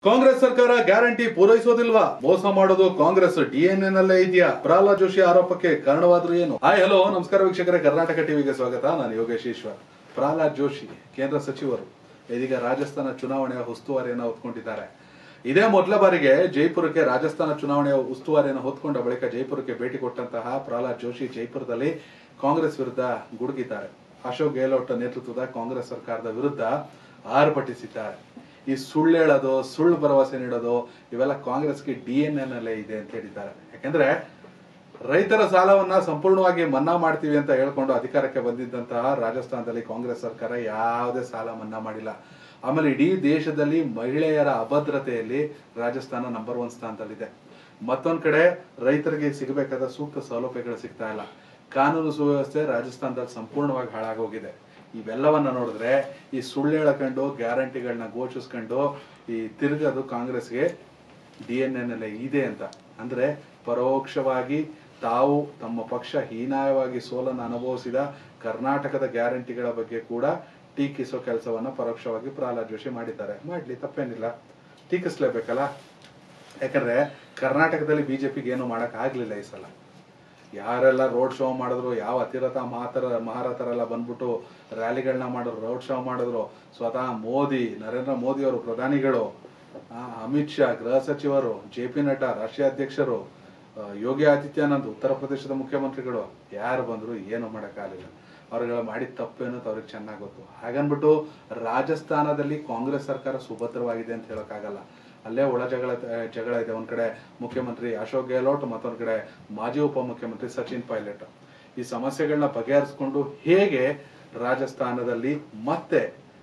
ಕಾಂಗ್ರೆಸ್ ಸರ್ಕಾರ ಗ್ಯಾರಂಟಿ ಪೂರೈಸೋದಿಲ್ವಾ ಮೋಸ ಮಾಡೋದು ಕಾಂಗ್ರೆಸ್ ಡಿಎನ್ಎ ನಲ್ಲೇ ಇದೆಯಾ ಪ್ರಹ್ಲಾದ್ ಜೋಶಿ ಆರೋಪಕ್ಕೆ ಕಾರಣವಾದ್ರು ಏನು ಹಾಯ್ ಹಲೋ ನಮಸ್ಕಾರ ವೀಕ್ಷಕರೇ ಕರ್ನಾಟಕ ಟಿವಿಗೆ ಸ್ವಾಗತ ನಾನು ಯೋಗೇಶ್ ಈಶ್ವರ್ ಪ್ರಹ್ಲಾದ್ ಜೋಶಿ ಕೇಂದ್ರ ಸಚಿವರು ಇದೀಗ ರಾಜಸ್ಥಾನ ಚುನಾವಣೆಯ ಉಸ್ತುವಾರಿಯನ್ನು ಹೊತ್ಕೊಂಡಿದ್ದಾರೆ ಇದೇ ಮೊದಲ ಬಾರಿಗೆ ಜೈಪುರಕ್ಕೆ ರಾಜಸ್ಥಾನ ಚುನಾವಣೆಯ ಉಸ್ತುವಾರಿಯನ್ನು ಹೊತ್ಕೊಂಡ ಬಳಿಕ ಜೈಪುರಕ್ಕೆ ಭೇಟಿ ಕೊಟ್ಟಂತಹ ಪ್ರಹ್ಲಾದ್ ಜೋಶಿ ಜೈಪುರದಲ್ಲಿ ಕಾಂಗ್ರೆಸ್ ವಿರುದ್ಧ ಗುಡುಗಿದ್ದಾರೆ ಅಶೋಕ್ ಗೆಹ್ಲೋಟ್ ನೇತೃತ್ವದ ಕಾಂಗ್ರೆಸ್ ಸರ್ಕಾರದ ವಿರುದ್ಧ ಆರ್ಭಟಿಸಿದ್ದಾರೆ ಈ ಸುಳ್ಳು ಹೇಳೋದು ಸುಳ್ಳು ಭರವಸೆ ನೀಡೋದು ಇವೆಲ್ಲ ಕಾಂಗ್ರೆಸ್ಗೆ ಡಿ ಎನ್ ನಲ್ಲೇ ಇದೆ ಅಂತ ಹೇಳಿದ್ದಾರೆ ಯಾಕಂದ್ರೆ ರೈತರ ಸಾಲವನ್ನ ಸಂಪೂರ್ಣವಾಗಿ ಮನ್ನಾ ಮಾಡ್ತೀವಿ ಅಂತ ಹೇಳ್ಕೊಂಡು ಅಧಿಕಾರಕ್ಕೆ ಬಂದಿದ್ದಂತಹ ರಾಜಸ್ಥಾನದಲ್ಲಿ ಕಾಂಗ್ರೆಸ್ ಸರ್ಕಾರ ಯಾವುದೇ ಸಾಲ ಮನ್ನಾ ಮಾಡಿಲ್ಲ ಆಮೇಲೆ ಇಡೀ ದೇಶದಲ್ಲಿ ಮಹಿಳೆಯರ ಅಭದ್ರತೆಯಲ್ಲಿ ರಾಜಸ್ಥಾನ ನಂಬರ್ ಒನ್ ಸ್ಥಾನದಲ್ಲಿದೆ ಮತ್ತೊಂದ್ ಕಡೆ ರೈತರಿಗೆ ಸಿಗಬೇಕಾದ ಸೂಕ್ತ ಸೌಲಭ್ಯಗಳು ಸಿಗ್ತಾ ಇಲ್ಲ ಕಾನೂನು ಸುವ್ಯವಸ್ಥೆ ರಾಜಸ್ಥಾನದಲ್ಲಿ ಸಂಪೂರ್ಣವಾಗಿ ಹಾಳಾಗೋಗಿದೆ ಇವೆಲ್ಲವನ್ನ ನೋಡಿದ್ರೆ ಈ ಸುಳ್ಳು ಹೇಳಕೊಂಡು ಗ್ಯಾರಂಟಿಗಳನ್ನ ಘೋಷಿಸ್ಕೊಂಡು ಈ ತಿರುಗದು ಕಾಂಗ್ರೆಸ್ಗೆ ಡಿ ಎನ್ ಎನ್ ಇದೆ ಅಂತ ಅಂದ್ರೆ ಪರೋಕ್ಷವಾಗಿ ತಾವು ತಮ್ಮ ಪಕ್ಷ ಹೀನಾಯವಾಗಿ ಸೋಲನ್ನು ಅನುಭವಿಸಿದ ಕರ್ನಾಟಕದ ಗ್ಯಾರಂಟಿಗಳ ಬಗ್ಗೆ ಕೂಡ ಟೀಕಿಸೋ ಕೆಲಸವನ್ನ ಪರೋಕ್ಷವಾಗಿ ಪ್ರಹ್ಲಾದ್ ಜೋಶಿ ಮಾಡಿದ್ದಾರೆ ಮಾಡ್ಲಿ ತಪ್ಪೇನಿಲ್ಲ ಟೀಕಿಸ್ಲೇಬೇಕಲ್ಲ ಯಾಕಂದ್ರೆ ಕರ್ನಾಟಕದಲ್ಲಿ ಬಿಜೆಪಿಗೆ ಏನು ಮಾಡಕ್ ಆಗ್ಲಿಲ್ಲ ಈ ಸಲ ಯಾರೆಲ್ಲ ರೋಡ್ ಶೋ ಮಾಡಿದ್ರು ಯಾವ ಅತಿರಥ ಮಹಾತರ ಮಹಾರಥರೆಲ್ಲ ಬಂದ್ಬಿಟ್ಟು ರ್ಯಾಲಿಗಳನ್ನ ಮಾಡಿದ್ರು ರೋಡ್ ಶೋ ಮಾಡಿದ್ರು ಸ್ವತಃ ಮೋದಿ ನರೇಂದ್ರ ಮೋದಿ ಅವರು ಪ್ರಧಾನಿಗಳು ಆ, ಅಮಿತ್ ಶಾ ಗೃಹ ಸಚಿವರು ಜೆ ಪಿ ನಡ್ಡಾ ರಾಷ್ಟ್ರೀಯ ಅಧ್ಯಕ್ಷರು ಆ, ಯೋಗಿ ಆದಿತ್ಯನಾಥ್ ಉತ್ತರ ಪ್ರದೇಶದ ಮುಖ್ಯಮಂತ್ರಿಗಳು ಯಾರು ಬಂದ್ರು ಏನು ಮಾಡೋಕ್ಕಾಗಲಿಲ್ಲ ಅವ್ರುಗಳು ಮಾಡಿದ ತಪ್ಪೇನು ಅಂತ ಅವ್ರಿಗೆ ಚೆನ್ನಾಗಿ ಗೊತ್ತು ಹಾಗನ್ಬಿಟ್ಟು ರಾಜಸ್ಥಾನದಲ್ಲಿ ಕಾಂಗ್ರೆಸ್ ಸರ್ಕಾರ ಸುಭದ್ರವಾಗಿದೆ ಅಂತ ಹೇಳೋಕ್ಕಾಗಲ್ಲ ಅಲ್ಲೇ ಒಳ ಜಗಳ ಜಗಳ ಇದೆ ಒಂದ್ ಕಡೆ ಮುಖ್ಯಮಂತ್ರಿ ಅಶೋಕ್ ಗೆಹ್ಲೋಟ್ ಮತ್ತೊಂದ್ ಕಡೆ ಮಾಜಿ ಉಪಮುಖ್ಯಮಂತ್ರಿ ಸಚಿನ್ ಪೈಲಟ್ ಈ ಸಮಸ್ಯೆಗಳನ್ನ ಬಗೆಹರಿಸಿಕೊಂಡು ಹೇಗೆ ರಾಜಸ್ಥಾನದಲ್ಲಿ ಮತ್ತೆ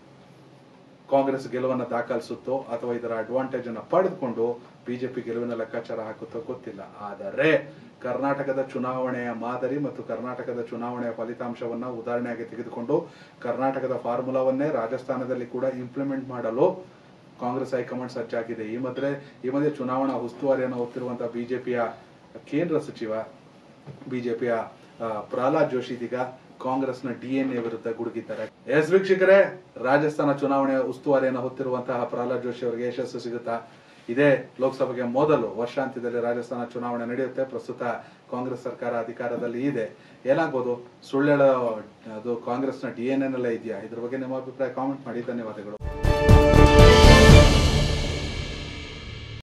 ಕಾಂಗ್ರೆಸ್ ಗೆಲುವನ್ನ ದಾಖಲಿಸುತ್ತೋ ಅಥವಾ ಇದರ ಅಡ್ವಾಂಟೇಜ್ ಅನ್ನ ಪಡೆದುಕೊಂಡು ಬಿಜೆಪಿ ಗೆಲುವಿನ ಲೆಕ್ಕಾಚಾರ ಹಾಕುತ್ತೋ ಗೊತ್ತಿಲ್ಲ ಆದರೆ ಕರ್ನಾಟಕದ ಚುನಾವಣೆಯ ಮಾದರಿ ಮತ್ತು ಕರ್ನಾಟಕದ ಚುನಾವಣೆಯ ಫಲಿತಾಂಶವನ್ನ ಉದಾಹರಣೆಯಾಗಿ ತೆಗೆದುಕೊಂಡು ಕರ್ನಾಟಕದ ಫಾರ್ಮುಲಾವನ್ನೇ ರಾಜಸ್ಥಾನದಲ್ಲಿ ಕೂಡ ಇಂಪ್ಲಿಮೆಂಟ್ ಮಾಡಲು ಕಾಂಗ್ರೆಸ್ ಹೈಕಮಾಂಡ್ ಸಜ್ಜಾಗಿದೆ ಈ ಮಧ್ಯೆ ಈ ಮಧ್ಯೆ ಚುನಾವಣಾ ಉಸ್ತುವಾರಿಯನ್ನು ಹೊತ್ತಿರುವಂತಹ ಬಿಜೆಪಿಯ ಕೇಂದ್ರ ಸಚಿವ ಬಿಜೆಪಿಯ ಪ್ರಹ್ಲಾದ್ ಜೋಶಿ ಇದೀಗ ಕಾಂಗ್ರೆಸ್ನ ಡಿಎನ್ಎ ವಿರುದ್ಧ ಗುಡುಗಿದ್ದಾರೆ ಎಸ್ ವೀಕ್ಷಕರೇ ರಾಜಸ್ಥಾನ ಚುನಾವಣೆಯ ಉಸ್ತುವಾರಿಯನ್ನು ಹೊತ್ತಿರುವಂತಹ ಪ್ರಹ್ಲಾದ್ ಜೋಶಿ ಅವರಿಗೆ ಯಶಸ್ಸು ಸಿಗುತ್ತಾ ಇದೇ ಲೋಕಸಭೆಗೆ ಮೊದಲು ವರ್ಷಾಂತ್ಯದಲ್ಲಿ ರಾಜಸ್ಥಾನ ಚುನಾವಣೆ ನಡೆಯುತ್ತೆ ಪ್ರಸ್ತುತ ಕಾಂಗ್ರೆಸ್ ಸರ್ಕಾರ ಅಧಿಕಾರದಲ್ಲಿ ಇದೆ ಏನಾಗ್ಬೋದು ಸುಳ್ಳು ಹೇಳೋ ಅದು ಕಾಂಗ್ರೆಸ್ನ ಡಿ ಎನ್ ಎನ್ ಎಲ್ಲ ಇದೆಯಾ ಇದ್ರ ಬಗ್ಗೆ ನಿಮ್ಮ ಅಭಿಪ್ರಾಯ ಕಾಮೆಂಟ್ ಮಾಡಿ ಧನ್ಯವಾದಗಳು